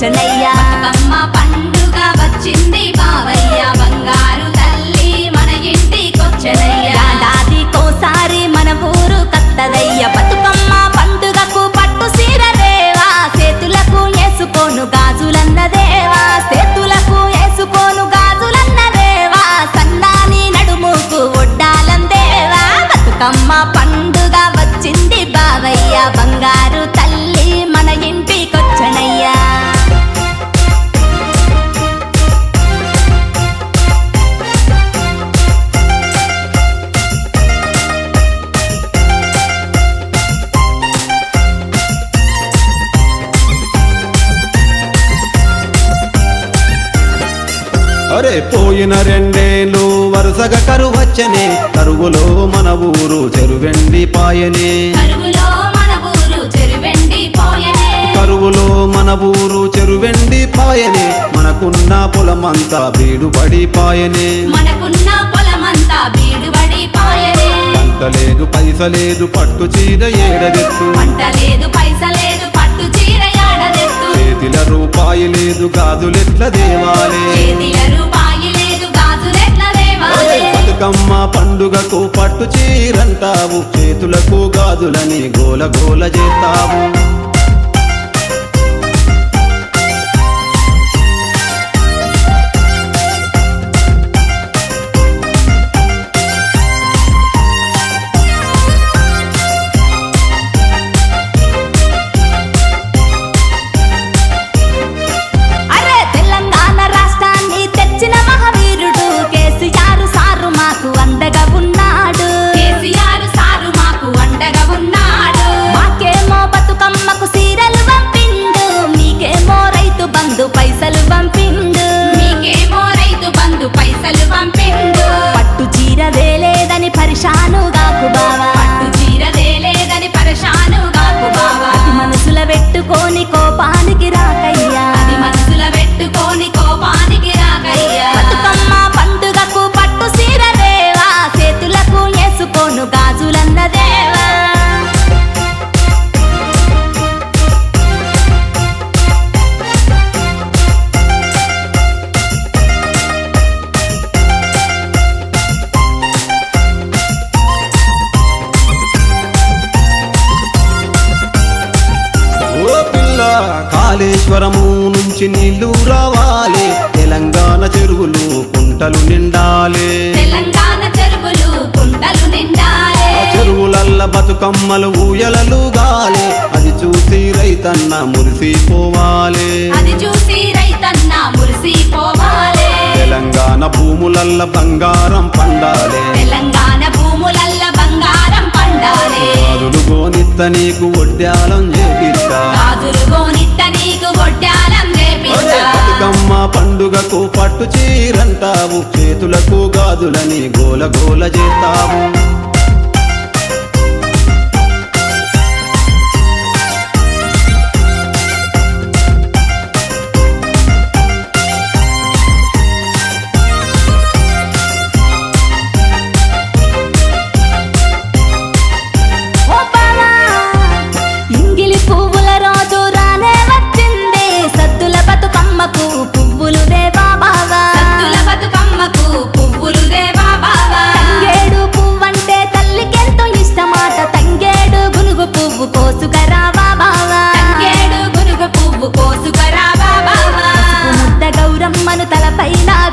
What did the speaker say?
కొచ్చనయ్యా బతుకమ్మ పండుగ వచ్చింది బావయ్య బంగారు తల్లి మన ఇంటికొచ్చనయ్యా ఏడాదికోసారి మన ఊరు కత్తదయ్య బతుకమ్మ పండుగకు పట్టు సీర దేవా చేతులకు వేసుకోను గాజులన్న దేవా చేతులకు వేసుకోను గాజులన్న దేవా సన్నాని నడుముకు ఒడ్డాలం దేవా బతుకమ్మ పండుగ వచ్చింది బావయ్య బంగారు తల్లి మన ఇంటికొచ్చనయ్యా అరే పోయిన రెండేళ్ళు వరుసగా కరువచ్చనే కరువులో మన ఊరు చెరువెండి పాయనే కరువులో మన ఊరు చెరువెండి పోయనే కరువులో మన ఊరు చెరువెండి పాయనే మనకున్న పొలమంతా బీడుబడి పాయనే మనకున్న పొలమంతా బీడుబడి పోయనే పంట లేదు పైస లేదు పట్టు చీర ఏడదెత్తు పంట లేదు పైస లేదు పట్టు చీర యాడదెత్తు చేతిల రూపాయి లేదు గాజులెట్ల దేవాలే చేతిల రూపాయి లేదు గాజులెట్ల దేవాలే బతుకమ్మ పండుగకు పట్టు చీరంటావు చేతులకు గాజులని గోల గోల చేస్తావు అరే తెలంగాణ రాష్ట్రాన్ని తెచ్చిన మహావీరుడు కేసీఆర్ సారు మాకు అండగా ఉన్నాడు కేసీఆర్ సారు మాకు అండగా ఉన్నాడు మాకేమో బతుకమ్మకు సీరలు పంపిండు మీకేమో రైతు బంధు పైసలు పంపిండు మీకేమో రైతు బంధు పైసలు పంపిండు పట్టు చీర వేలేదని పరిశాను గాకు బావా పట్టు చీరదే లేదని పరశాను గాకు బావా అతి మనసుల పెట్టుకొని కోపానికి రాకయ్యా అది మనసుల పెట్టుకొని కోపానికి రాకయ్యా బతుకమ్మ పండుగకు పట్టు సీర దేవా చేతులకు వేసుకోను గాజులన్న దేవా ఓ పిల్ల కాళేశ్వరము నుంచి నీళ్లు రావాలి తెలంగాణ చెరువులు కుంటలు నిండాలి తెలంగాణ చెరువులు కుంటలు నిండాలే ఆ చెరువులల్ల బతుకమ్మలు ఊయలలు గాలి అది చూసి రైతన్న మురిసిపోవాలి అది చూసి రైతన్న మురిసిపోవాలే తెలంగాణ భూములల్ల బంగారం పండాలి తెలంగాణ భూములల్ల బంగారం పండాలే గాజులు గోనిత్త నీకు ఒడ్డాలం చేపిస్తా గాజులు గోనిత్త నీకు గొడ్డాలం రేపిస్తా బతుకమ్మ పండుగకు పట్టు చీరంటావు చేతులకు గాజులని గోల గోల చేస్తావు ఓ బావా ఇంగిలి పువ్వుల రోజు రానే వచ్చింది సద్దుల బతుకమ్మకు పువ్వులు దేవా బావా సత్తుల బతుకమ్మకు పువ్వులు దేవా బావా తంగేడు పువ్వంటే తల్లికెంతో ఇష్టమాట తంగేడు గునుగు పువ్వు కోసుకరావా బావా తంగేడు గునుగు పువ్వు కోసుకరావా బావా ముద్ద గౌరమ్మను తలపైన